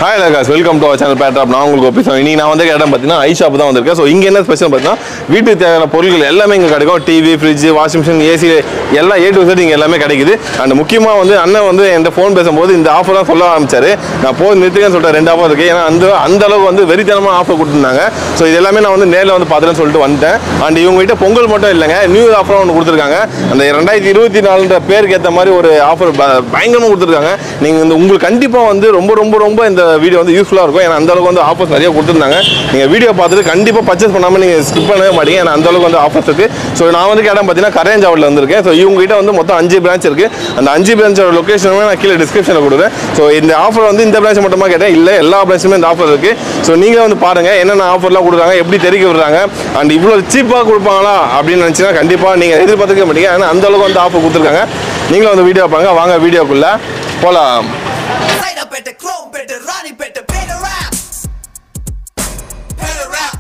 Hi லகாஸ் welcome to our channel better rap நான் உங்களுக்கு பேசுகிறேன் இன்னைக்கு நான் வந்து இடம் பார்த்தீங்கன்னா ஐ ஷாப் தான் வந்திருக்கேன் ஸோ இங்கே என்ன ஸ்பெஷல் பார்த்தீங்கன்னா வீட்டுக்கு தேவையான பொருட்கள் எல்லாமே இங்கே கிடைக்கும் TV fridge washing machine AC எல்லாம் ஏ டு செட் இங்கே எல்லாமே கிடைக்குது அண்ட் முக்கியமாக வந்து அண்ணன் வந்து என்கிட்ட ஃபோன் பேசும்போது இந்த ஆஃபர் தான் சொல்ல ஆரம்பிச்சாரு நான் போய் நிறுத்துக்கன்னு சொல்லிட்டு ரெண்டு ஆஃபர் இருக்குது ஏன்னா அந்த அந்த அளவுக்கு வந்து வெறித்தனமாக ஆஃபர் கொடுத்துருந்தாங்க ஸோ இது எல்லாமே நான் வந்து நேரில் வந்து பார்த்துன்னு சொல்லிட்டு வந்துட்டேன் அண்ட் இவங்க கிட்ட பொங்கல் மட்டும் இல்லைங்க நியூ ஆஃபர் ஒன்று கொடுத்துருக்காங்க அந்த ரெண்டாயிரத்தி இருபத்தி நாலுன்ற பேருக்கு ஏற்ற மாதிரி ஒரு ஆஃபர் பயங்கரமாக கொடுத்துருக்காங்க நீங்கள் இந்த உங்களுக்கு கண்டிப்பாக வந்து ரொம்ப ரொம்ப ரொம்ப இந்த வீடியோ வந்து யூஸ்ஃபுல்லாக இருக்கும் ஏன்னா அந்த அளவுக்கு வந்து ஆஃபர்ஸ் நிறைய கொடுத்துருந்தாங்க நீங்கள் வீடியோ பார்த்துட்டு கண்டிப்பாக பர்ச்சேஸ் பண்ணாமல் நீங்கள் ஸ்கிப் பண்ணவே மாட்டீங்க ஏன்னா அந்த அளவுக்கு வந்து ஆஃபர்ஸ் இருக்குது ஸோ நான் வந்து இடம் பார்த்தீங்கன்னா கரையஞ்சாவடியில் வந்திருக்கேன் ஸோ இவங்க கிட்ட வந்து மொத்தம் அஞ்சு பிரான்ச் இருக்குது அந்த அஞ்சு பிரான்ச்சோட லொக்கேஷனுமே நான் கீழே டிஸ்கிரிப்ஷனில் கொடுக்குறேன் ஸோ இந்த ஆஃபர் வந்து இந்த பிரான்ச் மட்டுமா கேட்டேன் இல்லை எல்லா பிரான்ச்சுமே இந்த ஆஃபர் இருக்குது ஸோ நீங்களே வந்து பாருங்கள் என்னென்ன ஆஃபர்லாம் கொடுக்குறாங்க எப்படி தெரிவிக்க விடுறாங்க அண்ட் இவ்வளோ சீப்பாக கொடுப்பாங்களா அப்படின்னு நினச்சிங்கன்னா கண்டிப்பாக நீங்கள் எதிர்பார்த்துக்க மாட்டீங்க ஏன்னா அந்த அளவுக்கு வந்து ஆஃபர் கொடுத்துருக்காங்க நீங்களும் வந்து வீடியோ பாருங்க வாங்க வீடியோக்குள்ளே போகலாம் Side up at the chrome, better Ronnie, better better rap. Better rap.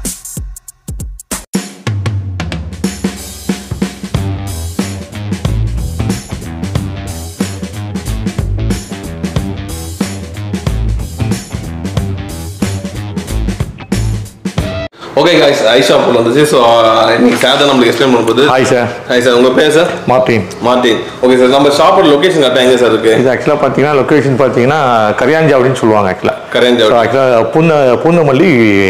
Okay guys I ஷாப்பில் வந்துச்சு ஸோ இன்னைக்கு சார் தான் நம்மளுக்கு எக்ஸ்பிளைன் பண்ணும்போது ஹாய் சார் ஹாய் சார் உங்கள் பேர் sir Martin Martin okay sir நம்ம ஷாப்போட லொக்கேஷன் கரெக்டாக எங்கே சார் இருக்குது இது ஆக்சுவலாக பார்த்தீங்கன்னா லொக்கேஷன் பார்த்தீங்கன்னா கரியாஞ்சி அப்படின்னு சொல்லுவாங்க ஆக்சுவலாக கரையஞ்சாவடி ஆக்சுவலாக பூந்த பூந்தமல்லி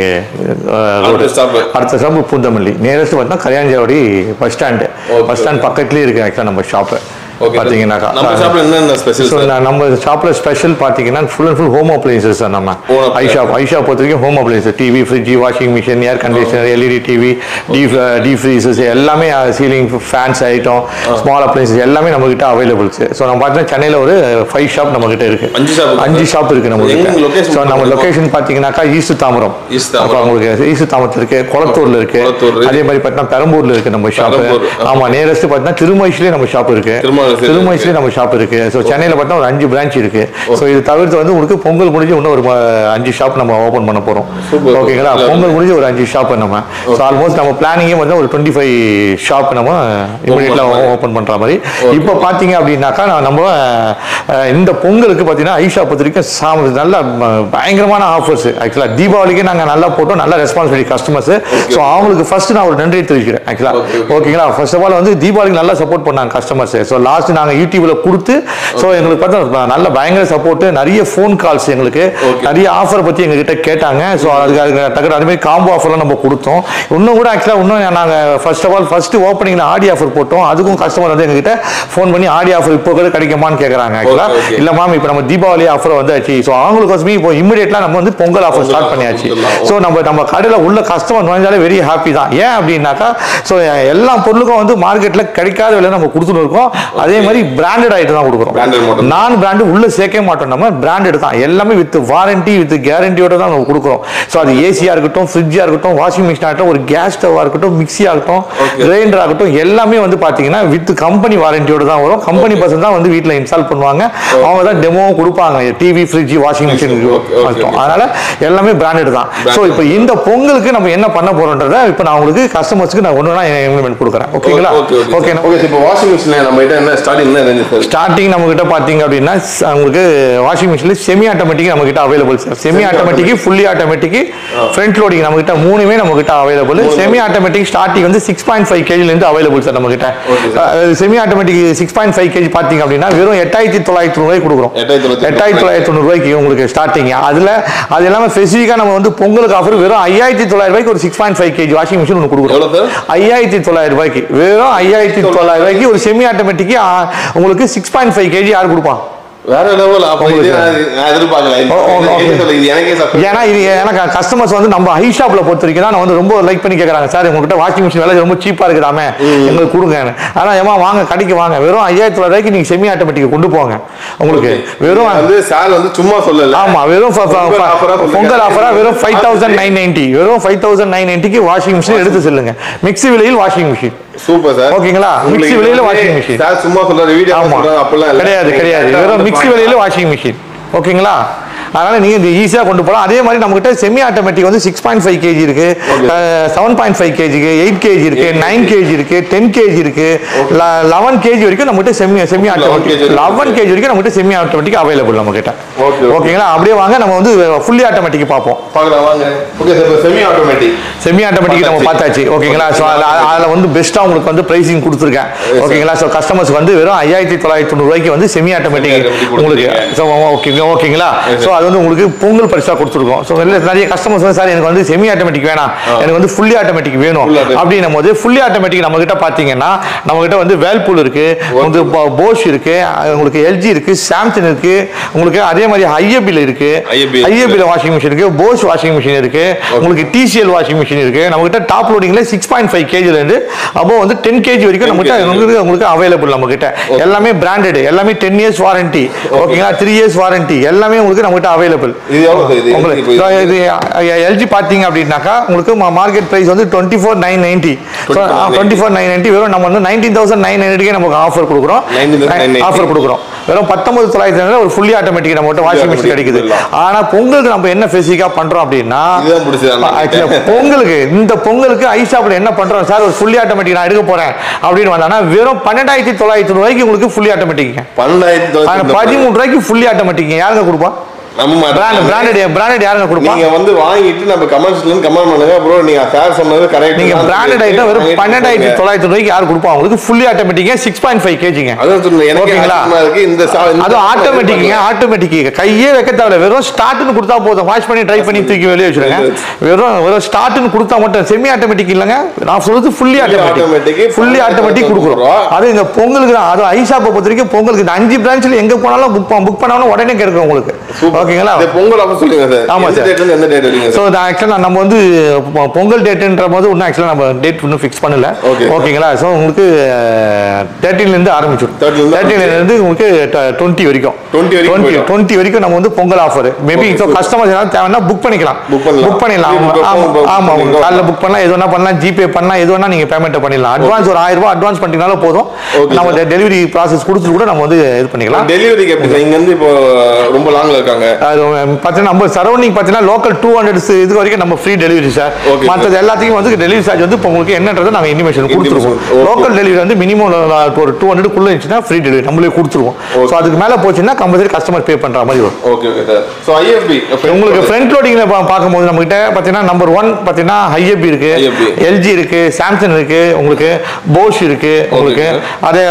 அஹ், அடுத்த road. stop. அடுத்த ஸ்டாப் பூந்தமல்லி நியரஸ்ட் பார்த்தீங்கன்னா Karayanchavadi bus stand Okay, bus stand பக்கத்துலேயே இருக்குது ஆக்சுவலாக நம்ம ஷாப்பு ஓகே பார்த்தீங்கன்னாக்கா நம்ம ஷாப்பில் என்னென்ன ஸ்பெஷல் ஸோ சார் நம்ம ஷாப்பில் ஸ்பெஷல் பார்த்தீங்கன்னா full and full home appliances sir நம்ம Home I appliances. Shop I shop பொறுத்த வரைக்கும் home appliances TV fridge washing machine air conditioner LED TV T T freezes எல்லாமே ceiling fans item small appliances எல்லாமே நம்மகிட்ட அவைலபிள்ஸ் so நம்ம பார்த்தீங்கன்னா சென்னையில் ஒரு ஃபைவ் ஷாப் நம்மகிட்ட இருக்கு அஞ்சு shop இருக்கு. அஞ்சு ஷாப் இருக்கு எங்க நம்ம location ஸோ நம்ம சொல்லுங்க. லொகேஷன் பார்த்தீங்கன்னா ஈஸ்ட் தாம்பரம் ஈஸ்ட் தாம்பரம். அப்புறம் உங்களுக்கு ஈஸ்ட் தாம்பரத்தில் இருக்கு குளத்தூர்ல இருக்கு குளத்தூர் இருக்கு. அதே மாதிரி பார்த்தீங்கன்னா பெரம்பூர்ல இருக்கு நம்ம ஷாப் பெரம்பூர், ஆ. ஆமா நியரஸ்ட் பார்த்தீங்கன்னா திருமயிசிலே நம்ம ஷாப் இருக்கு திருமயிசிலே திருமயிசிலே நம்ம ஷாப் இருக்கு ஸோ சென்னையில் பார்த்தா ஒரு அஞ்சு பிரான்ச் இருக்கு ஸோ இது தவிர்த்து வந்து உங்களுக்கு பொங்கல் முடிஞ்சு இன்னும் ஒரு ம- அஞ்சு ஷாப் நம்ம ஓப்பன் பண்ண போறோம் Super. ஓகேங்களா இல்ல, பொங்கல் முடிஞ்சு ஒரு அஞ்சு ஷாப் நம்ம ஸோ ஆல்மோஸ்ட் நம்ம பிளானிங்கே வந்து ஒரு டுவெண்ட்டி ஃபைவ் ஷாப் நம்ம இமீடியட்ல மாதிரி. ஓப்பன் பண்ற மாதிரி இப்போ பார்த்தீங்க அப்படின்னாக்கா நான் நம்ம அஹ், இந்த பொங்கலுக்கு பார்த்தீங்கன்னா ஐ ஷாப் பொறுத்த வரைக்கும் சா- நல்ல ம, பயங்கரமான ஆஃபர்ஸ் ஆக்சுவலாக தீபாவளிக்கு நாங்கள் நல்லா போட்டோம் நல்ல ரெஸ்பான்சிபிலிட்டி கஸ்டமர்ஸ் ஸோ அவங்களுக்கு ஃபர்ஸ்ட் நான் ஒரு நன்றி தெரிவிக்கிறேன் ஆக்சுவலாக Okay, okay. ஓகேங்களா ஃபர்ஸ்ட் ஆஃப் ஆல் வந்து தீபாவளிக்கு நல்லா சப்போர்ட் பண்ணாங்க கஸ்டமர்ஸ் ஸோ லாஸ்ட் நாங்கள் யூடியூப்ல கொடுத்து ஸோ எங்களுக்கு பார்த்தா நல்ல பயங்கர சப்போர்ட் நிறைய ஃபோன் கால்ஸ் எங்களுக்கு Okay. நிறைய ஆஃபர் பற்றி எங்ககிட்ட கேட்டாங்க ஸோ அதுக்கு அதுக்கு டக்குனு அதே மாதிரி காம்போ ஆஃபர்லாம் நம்ம கொடுத்தோம் இன்னும் கூட ஆக்சுவலாக இன்னும் நாங்கள் ஃபர்ஸ்ட் ஆஃப் ஆல் ஃபர்ஸ்ட் ஓப்பனிங்கில் ஆடி ஆஃபர் போட்டோம் அதுக்கும் கஸ்டமர் வந்து எங்ககிட்ட ஃபோன் பண்ணி ஆடி ஆஃபர் இப்போ கூட கிடைக்குமான்னு கேட்குறாங்க ஆக்சுவலாக Okay, okay. இல்லை மேம் இப்போ நம்ம தீபாவளி ஆஃபர் வந்தாச்சு ஸோ அவங்களுக்கோசமே இப்போ இமீடியட்லாம் நம்ம வந்து பொங்கல் ஆஃபர் ஸ்டார்ட் பண்ணியாச்சு பொங்கல் ஸோ நம்ம நம்ம கடையில் உள்ள கஸ்டமர் நுழைஞ்சாலே வெரி ஹாப்பி தான் ஏன் அப்படின்னாக்கா ஸோ எல்லா பொருளுக்கும் வந்து மார்க்கெட்டில் கிடைக்காத விலை நம்ம கொடுத்துட்டு இருக்கோம் அதே மாதிரி பிராண்டட் ஐட்டம் தான் கொடுக்குறோம் Branded மட்டும். நான் பிராண்டு உள்ள சேர்க்க மாட்டோம் நம்ம பிராண்டட் தான் எல்லாமே வித் வாரண்டி வித் கேரண்டியோட தான் நம்ம கொடுக்குறோம் ஸோ அது ஏசியாக இருக்கட்டும் ஃப்ரிட்ஜாக இருக்கட்டும் வாஷிங் மிஷின் ஆகட்டும் ஒரு கேஸ் ஸ்டவ்வாக இருக்கட்டும் மிக்ஸி ஆகட்டும் Okay. கிரைண்டர் ஆகட்டும் எல்லாமே வந்து பார்த்தீங்கன்னா வித் கம்பெனி வாரண்டியோட தான் வரும் கம்பெனி பர்சன் தான் வந்து வீட்டில் இன்ஸ்டால் பண்ணுவாங்க அவங்க தான் டெமோவும் கொடுப்பாங்க TV fridge washing machine Okay, okay, okay. அதனால எல்லாமே பிராண்டட் தான் ஸோ இப்போ இந்த பொங்கலுக்கு நம்ம என்ன பண்ண போறோன்றத இப்போ நான் உங்களுக்கு கஸ்டமர்ஸ்க்கு நான் ஒன்று இம்ப்ளிமெண்ட் கொடுக்குறேன் ஓகேங்களா ஓகே ஓகே ஓகே ஓகே இப்போ வாஷிங் மிஷினில் நம்ம கிட்ட என்ன ஸ்டார்டிங் என்ன ரேஞ்சு சார் ஸ்டார்டிங் நம்ம கிட்ட பாத்தீங்க அப்படின்னா ஸ்- உங்களுக்கு வாஷிங் மிஷின்ல செமி ஆட்டோமேட்டிக் நம்ம கிட்ட available sir semi automatic fully automatic front loading நம்ம கிட்ட மூணுமே நம்ம கிட்ட அவைலபிள் செமி ஆட்டோமேட்டிக் ஸ்டார்டிங் வந்து சிக்ஸ் பாயிண்ட் ஃபைவ் கேஜில இருந்து அவைலபிள் சார் நம்ம கிட்ட Okay, semi automatic six point five KG பாத்தீங்க அப்படின்னா வெறும் எட்டாயிரத்தி தொள்ளாயிரத்தி ரூபாய் கொடுக்குறோம் எட்டாயிரத்தி தொள்ளாயிரத்தி எட்டாயிரத்தி தொள்ளாயிரத்தி தொண்ணூறு ரூபாய்க்கு உங்களுக்கு ஸ்டார்டிங் அதுல அது இல்லாம ஸ்பெசிஃபிக்கா நம்ம வந்து பொங்கலுக்கு ஆஃபர் வெறும் ஐயாயிரத்தி தொள்ளாயிரம் ரூபாய்க்கு ஒரு six point five KG washing machine ஒன்று கொடுக்குறோம் எவ்வளோ சார் ஐயாயிரத்தி தொள்ளாயிரம் ரூபாய்க்கு வெறும் ஐயாயிரத்தி தொள்ளாயிரம் ரூபாய்க்கு ஒரு செமி ஆட்டோமேட்டிக் உங்களுக்கு சிக்ஸ் பாயிண்ட் ஃபைவ் கேஜி யார் கொடுப்பான் வேற லெவல் அப்போ இது நான் நான் எதிர்பார்க்கல ஓ, ஓ, okay. இது சொல்லுங்க, இது எனக்கே surprise. ஏன்னா இது எனக்கு கஸ்டமர்ஸ் வந்து நம்ம ஹை ஷாப்ல பொறுத்த வரைக்கும் தான் வந்து ரொம்ப லைக் பண்ணி கேட்கறாங்க சார் உங்ககிட்ட வாஷிங் மிஷின் விலை ரொம்ப சீப்பா இருக்குதாமே எங்களுக்கு கொடுங்க ஆனா ஏமா வாங்க கடைக்கு வாங்க வெறும் ஐயாயிரத்தி தொள்ளாயிரம் ரூபாய்க்கு நீங்க செமி ஆட்டோமேட்டிக் கொண்டு போங்க உங்களுக்கு வெறும் வந்து சார் வந்து சும்மா சொல்லல ஆமா வெறும் ஃப- ஃப- பொங்கல் offer ஆ சொல்லுங்க. பொங்கல் ஆஃபரா வெறும் ஃபைவ் தௌசண்ட் நைன் நைன்டி வெறும் ஃபைவ் தௌசண்ட் நைன் நைன்டிக்கு வாஷிங் மிஷின் எடுத்து செல்லுங்க மிக்ஸி விலையில் வாஷிங் மிஷின் சூப்பர் சார் ஓகேங்களா? மிக்ஸி விலையில washing machine. சார் சும்மா சொல்றாரு வீடியோ ஆமா சொல்றாரு அப்படிலாம் இல்ல கிடையாது கிடையாது வெறும் மிக்ஸி விலையில வாஷிங் மிஷின் ஓகேங்களா அதனால நீங்க இது ஈஸியாக கொண்டு போகலாம் அதே மாதிரி நம்மகிட்ட செமி ஆட்டோமேட்டிக் வந்து சிக்ஸ் பாயிண்ட் ஃபைவ் கேஜி இருக்கு செவன் பாயிண்ட் ஃபைவ் கேஜிக்கு எயிட் கேஜி இருக்கு நைன் கேஜி இருக்கு டென் கேஜி இருக்கு லெவன் கேஜி வரைக்கும் நம்மகிட்ட semi semi automatic kg eleven KG வரைக்கும் நம்மகிட்ட செமி ஆட்டோமேட்டிக் அவைலபிள் நம்ம கிட்ட Okay, okay. ஓகேங்களா அப்படியே வாங்க நம்ம வந்து ஃபுல்லி ஆட்டோமேட்டிக் பார்ப்போம் பார்க்கலாம் வாங்க ஓகே சார் இப்போ செமி ஆட்டோமேட்டிக் செமி ஆட்டோமேட்டிக் நம்ம பார்த்தாச்சு ஓகேங்களா ஸோ அதில் வந்து பெஸ்ட்டாக உங்களுக்கு வந்து ப்ரைசிங் கொடுத்துருக்கேன் ஓகேங்களா ஸோ கஸ்டமர்ஸ்க்கு வந்து வெறும் ஐயாயிரத்தி தொள்ளாயிரத்தி தொண்ணூறுவாய்க்கு வந்து செமி ஆட்டோமேட்டிக் automatic உங்களுக்கு கொடுத்துருக்கீங்க. ஸோ ஓகே ஓகேங்களா ஸோ அது வந்து உங்களுக்கு பொங்கல் பரிசாக கொடுத்துருக்கோம் ஸோ இல்லை நிறைய கஸ்டமர்ஸ் வந்து சார் எனக்கு வந்து செமி ஆட்டோமேட்டிக் வேணாம் எனக்கு வந்து ஃபுல்லி ஆட்டோமேட்டிக் வேணும் Full automatic. அப்படின்னும் போது ஃபுல்லி ஆட்டோமேட்டிக் நம்ம கிட்ட பார்த்தீங்கன்னா நம்ம கிட்ட வந்து வேல்பூல் இருக்கு வந்து போஷ் இருக்கு உங்களுக்கு எல்ஜி இருக்கு சாம்சங் இருக்கு உங்களுக்கு அதே மாதிரி ஐஎபியில் இருக்கு IAB. ஐஎபியில் வாஷிங் மிஷின் இருக்கு போஷ் வாஷிங் மிஷின் இருக்கு உங்களுக்கு டிசிஎல் வாஷிங் மிஷின் இருக்கு நம்ம கிட்ட டாப் லோடிங்ல சிக்ஸ் பாயிண்ட் ஃபைவ் கேஜில இருந்து அப்போ வந்து டென் கேஜி வரைக்கும் நம்ம கிட்ட 10 kg. உங்களுக்கு உங்களுக்கு அவைலபிள் நம்ம கிட்ட எல்லாமே பிராண்டட் எல்லாமே டென் இயர்ஸ் வாரண்டி ஓகேங்களா த்ரீ இயர்ஸ் வாரண்டி எல்லாமே உங்களுக்கு நம்ம கிட்ட அவைலபிள் இது எவ்வளோ சார் இது உங்களுக்கு இப்போ so இது எல்ஜி பார்த்தீங்க அப்படின்னாக்கா உங்களுக்கு மார்க்கெட் பிரைஸ் வந்து twenty four nine ninety 24,990. Twenty four nine ninety வெறும் நம்ம வந்து நைன்டீன் தௌசண்ட் நைன் நைன்ட்டிக்கே நமக்கு ஆஃபர் கொடுக்குறோம் 19,990. ஆஃபர் கொடுக்குறோம் வெறும் பத்தொன்பது தொள்ளாயிரத்தி ஒரு ஃபுல்லி ஆட்டோமேட்டிக் நம்ம கிட்ட வாஷிங் மிஷின் automatic கிடைக்குது கொடுக்கலாம். ஆனா பொங்கலுக்கு நம்ம என்ன ஸ்பெசிஃபிக்கா பண்றோம் அப்படின்னா இதுதான் பிடிச்சது அண்ணா கிட்ட. actually பொங்கலுக்கு இந்த பொங்கலுக்கு ஐஷாப்ல என்ன பண்றோம் சார் ஒரு ஃபுல்லி ஆட்டோமேட்டிக் நான் எடுக்க போறேன் அப்படின்னு வந்தானா வெறும் பன்னெண்டாயிரத்தி தொள்ளாயிரத்தி ரூபாய்க்கு உங்களுக்கு ஃபுல்லி ஆட்டோமேட்டிக் பன்னெண்டாயிரத்தி தொள்ளாயிரத்தி பதிமூணு ரூபாய்க்கு ஃபுல்லி ஆட்டோமேட்டிக் யாருங்க கொடுப்பா நம்ம பிராண்ட் பிராண்டட் பிராண்டட் யாருங்க கொடுப்பா நீங்க வந்து வாங்கிட்டு நம்ம கமெண்ட்ஸ்ல இருந்து கமெண்ட் பண்ணுங்க ப்ரோ நீங்க சார் சொன்னது கரெக்ட் நீங்க பிராண்டட் ஐட்டம் வெறும் பன்னெண்டாயிரத்தி தொள்ளாயிரத்தி ரூபாய்க்கு யார் கொடுப்பா உங்களுக்கு ஃபுல்லி ஆட்டோமேட்டிக்கா சிக்ஸ் பாயிண்ட் ஃபைவ் கேஜிங்க அதான் சொன்னேன் எனக்கு ஓகேங்களா? ஆச்சரியமா இருக்கு இந்த சா- இந்த அதுவும் ஆட்டோமேட்டிக்ங்க ஆட்டோமேட்டிக் கையே வைக்க தேவையில்ல வெறும் ஸ்டார்ட்னு கொடுத்தா போதும் வாஷ் பண்ணி ட்ரை பண்ணி தூக்கி வெளியே வச்சிருங்க வெறும் வெறும் ஸ்டார்ட்னு கொடுத்தா மட்டும் செமி ஆட்டோமேட்டிக் இல்லைங்க நான் சொல்றது fully automatic, automatic fully automatic கொடுக்குறோம் அது இந்த பொங்கலுக்கு தான் அதுவும் ஐஷாப்பை பொறுத்த வரைக்கும் பொங்கலுக்கு இந்த அஞ்சு பிரான்ச்ல எங்க போனாலும் புக் புக் பண்ணாலும் உடனே கிடைக்கும் உங்களுக்கு ஓகேங்களா இந்த பொங்கல் ஆஃபர் சொல்லுங்க சார் ஆமா எந்த சார். டேட்ல இருந்து எந்த டேட் வரைக்கும் ஸோ சார் ஆக்சுவலாக நம்ம வந்து பொ- பொங்கல் டேட்டுன்ற போது இன்னும் ஆக்சுவலாக நம்ம டேட் இன்னும் ஃபிக்ஸ் பண்ணல Okay. ஓகேங்களா ஸோ உங்களுக்கு தேர்ட்டின்லேருந்து ஆரம்பிச்சிடும் 13 ல இருந்து தேர்ட்டின்லேருந்து உங்களுக்கு டுவெண்ட்டி வரைக்கும் 20 வரைக்கும் டுவெண்ட்டி போயிடும். டுவெண்ட்டி வரைக்கும் நம்ம வந்து Pongal offer maybe Okay, so super. Customers ஏதாவது தேவைன்னா புக் பண்ணிக்கலாம் Book பண்ணலாம். புக் பண்ணிடலாம் Free book, ஆமா phone book ஆமா பண்ணிக்கலாம். காலைல புக் பண்ணலாம் எது வேணா பண்ணலாம் ஜிபே பண்ணலாம் எது வேணா நீங்க பேமெண்ட் பண்ணிடலாம் அட்வான்ஸ் ஒரு ஆயிரம் ரூபாய் அட்வான்ஸ் பண்ணிட்டீங்கனாலும் போதும் Okay, நம்ம sir. டெலிவரி ப்ராசஸ் கொடுத்துட்டு கூட நம்ம வந்து இது பண்ணிக்கலாம் டெலிவரிக்கு எப்படி சார் இங்க இருந்து இப்போ ரொம்ப லாங்ல இருக்காங்க அது பார்த்தீங்கன்னா நம்ம சரௌண்டிங் பார்த்தீங்கன்னா லோக்கல் டூ ஹண்ட்ரட் இது வரைக்கும் நம்ம ஃப்ரீ டெலிவரி சார் Okay, மற்றது எல்லாத்தையும் வந்து டெலிவரி சார்ஜ் வந்து இப்போ உங்களுக்கு என்னன்றதை நாங்கள் இன்டிமேஷன் கொடுத்துருவோம் Okay. லோக்கல் டெலிவரி வந்து மினிமம் ஒரு டூ ஹண்ட்ரட்குள்ளே இருந்துச்சுன்னா ஃப்ரீ டெலிவரி நம்மளே கொடுத்துருவோம் ஸோ அதுக்கு மேலே போச்சுன்னா கம்பல்சரி கஸ்டமர் பே பண்ணுற மாதிரி வரும் okay okay sir so IFB உங்களுக்கு ஃப்ரண்ட் லோடிங்ல பார்க்கும்போது நம்ம கிட்ட பார்த்தீங்கன்னா நம்பர் ஒன் பார்த்தீங்கன்னா ஐஎபி இருக்கு IFB. எல்ஜி இருக்கு சாம்சங் இருக்கு உங்களுக்கு போஷ் இருக்கு உங்களுக்கு sir. அதே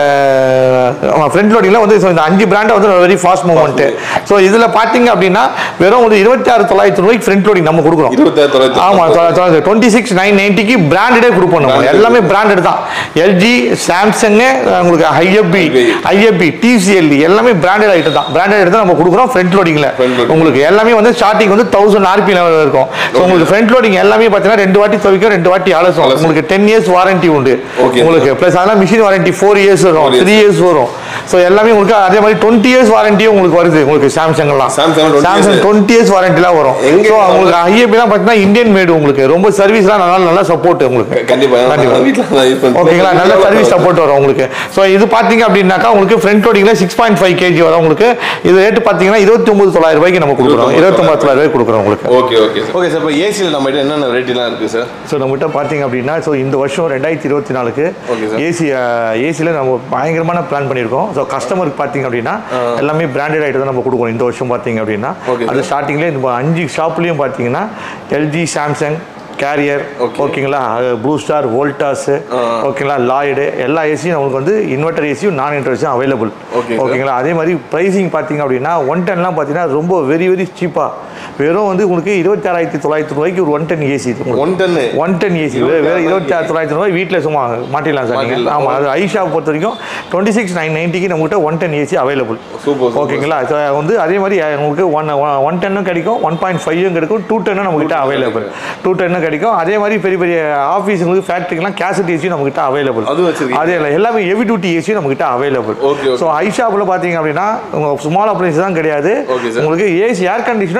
ஃப்ரண்ட் லோடிங்ல வந்து so இந்த அஞ்சு பிராண்டை வந்து வெரி ஃபாஸ்ட் மூவ்மெண்ட் ஸோ இதுல பாத்தீங்க அப்படின்னா வெறும் ஒரு இருபத்தி ஆறு தொள்ளாயிரத்தி ரூபாய்க்கு ஃப்ரண்ட் லோடிங் நம்ம கொடுக்குறோம் இருபத்தாயிரத்தி தொள்ளாயிரத்தி ஆமா டுவெண்ட்டி சிக்ஸ் நைன் நைன்ட்டிக்கு பிராண்டடே கொடுப்போம் நம்ம Branded. எல்லாமே பிராண்டட் தான் எல்ஜி சாம்சங் உங்களுக்கு ஐஎப்பி ஐஎப்பி டிசிஎல் எல்லாமே பிராண்டட் ஐட்டம் தான் பிராண்டட் ஐட்டம் தான் நம்ம கொடுக்குறோம் ஃப்ரண்ட் லோடிங்ல Front loading. உங்களுக்கு எல்லாமே வந்து ஸ்டார்டிங் வந்து தௌசண்ட் ஆர்பி லெவல் இருக்கும் ஸோ உங்களுக்கு ஃப்ரண்ட் லோடிங் எல்லாமே பார்த்தீங்கன்னா ரெண்டு வாட்டி துவைக்கும் ரெண்டு வாட்டி அலசும் அலசும். உங்களுக்கு டென் இயர்ஸ் வாரண்டி உண்டு Okay. உங்களுக்கு ப்ளஸ் அதெல்லாம் மிஷின் வாரண்டி ஃபோர் இயர்ஸ் வரும் Four years. த்ரீ இயர்ஸ் வரும் ஸோ எல்லாமே உங்களுக்கு அதே மாதிரி டுவெண்ட்டி இயர்ஸ் வாரண்டியும் உங்களுக்கு வருது உங்களுக்கு சாம்சங்லாம் Samsung 20 years. Samsung twenty years வாரண்டிலாம் வரும் எங்க ஸோ உங்களுக்கு ஐஏபிலாம் பார்த்தீங்கன்னா இந்தியன் மேடு உங்களுக்கு ரொம்ப சர்வீஸ்லாம் நல்லா நல்லா சப்போர்ட் உங்களுக்கு கண்டிப்பா கண்டிப்பா. வீட்டில் தான் யூஸ் பண்ணுறேன் ஓகேங்களா நல்ல சர்வீஸ் சப்போர்ட் வரும் உங்களுக்கு ஸோ இது பார்த்தீங்க அப்படின்னாக்கா உங்களுக்கு ஃப்ரண்ட் லோடிங்ல சிக்ஸ் பாயிண்ட் ஃபைவ் கேஜி வரும் உங்களுக்கு இது ரேட்டு பார்த்தீங்கன்னா இருபத்தி ஒன்பது தொள்ளாயிரம் ரூபாய்க்கு நம்ம கொடுக்குறோம் இருபத்தி ஒன்பது தொள்ளாயிரம் ரூபாய்க்கு கொடுக்குறோம் உங்களுக்கு okay okay sir okay sir இப்போ ஏசியில் நம்ம கிட்ட என்னென்ன ரேட்லாம் இருக்கு சார் ஸோ நம்மகிட்ட பார்த்தீங்க அப்படின்னா ஸோ இந்த வருஷம் ரெண்டாயிரத்தி இருபத்தி நாலுக்கு Okay, sir. ஏசி ஏசியில் நம்ம பயங்கரமான பிளான் பண்ணியிருக்கோம் ஸோ கஸ்டமருக்கு பார்த்தீங்க அப்படின்னா எல்லாமே பிராண்டட் ஐட்டம் தான் நம்ம கொடுக்கணும் இந்த வருஷம் பார்த்தீங்க அப்படின்னா Okay, அது sir. ஸ்டார்டிங்லேயே இந்த அஞ்சு ஷாப்லேயும் பார்த்தீங்கன்னா எல்ஜி சாம்சங் கேரியர் Okay. ஓகேங்களா ப்ளூ ஸ்டார் வோல்டாஸ் ஓகேங்களா லாய்டு எல்லா ஏசியும் நமக்கு வந்து இன்வெர்டர் ஏசியும் நான் இன்வெர்டர் ஏசியும் அவைலபிள் Okay, sir. ஓகேங்களா அதே மாதிரி ப்ரைஸிங் பார்த்தீங்க அப்படின்னா ஒன் டென்லாம் பார்த்தீங்கன்னா ரொம்ப வெரி வெரி சீப்பாக வெறும் வந்து உங்களுக்கு இருபத்தாறாயிரத்தி தொள்ளாயிரத்தி ரூபாய்க்கு ஒரு ஒன் டென் ஏசி ஒன் டென்னு ஒன் டென் ஏசி வேற இருபத்தி ஆறு தொள்ளாயிரத்தி ரூபாய் வீட்டில் சும்மா மாட்டிடலாம் சார் நீங்கள் மாட்டிடலாம். ஆமாம் அது ஐஷா பொறுத்த வரைக்கும் டுவெண்ட்டி சிக்ஸ் நைன் நைன்ட்டிக்கு நம்மகிட்ட one ten AC available super super ஓகேங்களா So, வந்து அதே மாதிரி அஹ், உங்களுக்கு ஒன் ஒன் டென்னும் கிடைக்கும் ஒன் பாயிண்ட் ஃபைவும் கிடைக்கும் டூ டென்னும் நம்மகிட்ட அவைலபிள் டூ டென்னும் கிடைக்கும் அதே மாதிரி பெரிய பெரிய ஆஃபீஸுங்களுக்கு ஃபேக்ட்ரிக்கெலாம் கேசட் ஏசி நம்மகிட்ட அவைலபிள் அதுவும் வச்சிருக்கீங்க. அதே இல்லை எல்லாமே ஹெவி டியூட்டி ஏசி நம்மகிட்ட அவைலபிள் Okay, okay. ஸோ ஐஷாப்பில் பார்த்தீங்க அப்படின்னா உங்கள் ஸ்மால் அப்ளைன்ஸ் தான் கிடையாது Okay, sir. உங்களுக்கு ஏசி ஏர் கண்டிஷனும் நம்மகிட்ட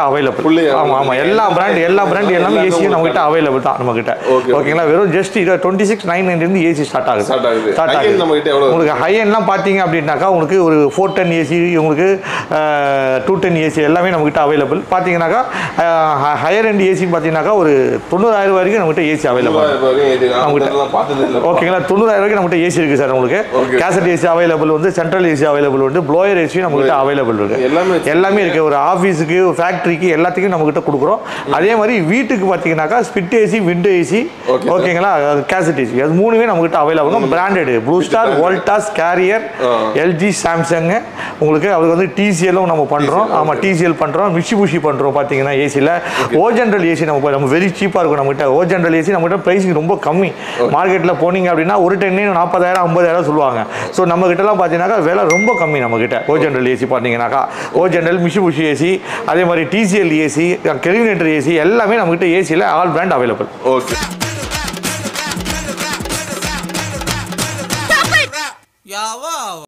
அவைலபிள் Fully ஆமாம் ஆமாம் available. எல்லா பிராண்ட் எல்லா பிராண்ட் எல்லாமே எல்லாமே ஏசியும் நம்ம கிட்ட உங்களுக்கு அவைலபிள் தான் நம்ம கிட்ட Okay, ஓகேங்களா வெறும் ஜஸ்ட் இது டுவெண்ட்டி சிக்ஸ் நைன் இருந்து ஏசி ஸ்டார்ட் ஆகுது Start ஆகுது. ஸ்டார்ட் High end ஆகுது நம்ம கிட்ட எவ்வளவு உங்களுக்கு ஹை எண்ட்லாம் பார்த்தீங்க அப்படின்னாக்கா உங்களுக்கு ஒரு ஃபோர் டென் ஏசி உங்களுக்கு டூ டென் ஏசி எல்லாமே நம்மகிட்ட அவைலபிள் பார்த்தீங்கன்னாக்கா ஹையர் எண்ட் ஏசின்னு பார்த்தீங்கன்னாக்கா ஒரு தொண்ணூறாயிரம் வரைக்கும் நம்மகிட்ட ஏசி அவைலபிள் அவங்ககிட்ட பார்த்தது இல்லை ஓகேங்களா தொண்ணூறாயிரம் வரைக்கும் நம்மகிட்ட ஏசி இருக்குது சார் உங்களுக்கு Okay. கேசட் ஏசி அவைலபிள் வந்து சென்ட்ரல் ஏசி அவைலபிள் வந்து ப்ளோயர் ஏசி நம்மகிட்ட அவைலபிள் இருக்கு எல்லாமே வச்சு- எல்லாமே இருக்குது ஒரு ஆஃபீஸுக்கு ஃபேக்ட்ரிக்கு எல்லாத்துக்கும் நம்மகிட்ட கொடுக்குறோம் அதே மாதிரி வீட்டுக்கு பார்த்தீங்கன்னாக்கா split AC window AC Okay, sir. ஓகேங்களா கேசட் ஏசி அது மூணுமே நம்மகிட்ட available branded Blue Star Voltas Carrier ஆ. எல்ஜி சாம்சங் உங்களுக்கு அதுக்கு வந்து டிசிஎல்லும் நம்ம பண்ணுறோம் TCL, ஆமாம் okay. டிசிஎல் பண்ணுறோம் மிஷிபுஷி பண்ணுறோம் பார்த்தீங்கன்னா ஏசியில் ஓ ஜென்ரல் ஏசி நம்ம ப- நம்ம வெரி சீப்பாக இருக்கும் நம்மகிட்ட ஓ ஜென்ரல் ஏசி நம்மகிட்ட ப்ரைஸிங் ரொம்ப கம்மி மார்க்கெட்டில் போனீங்க அப்படின்னா ஒரு டென்னே நாற்பதாயிரம் ஐம்பதாயிரம் சொல்லுவாங்க ஸோ நம்ம கிட்டலாம் பார்த்தீங்கன்னாக்கா விலை ரொம்ப கம்மி நம்மகிட்ட ஓ ஜென்ரல் ஏசி பார்த்தீங்கன்னாக்கா ஓ ஜென்ரல் மிஷிபுஷி ஏசி அதே மாதிரி டிசிஎல் ஏசி கெரினேட்டர் ஏசி எல்லாமே நம்மகிட்ட ஏசியில் ஆல் பிராண்ட் அவைலபிள் ஓகே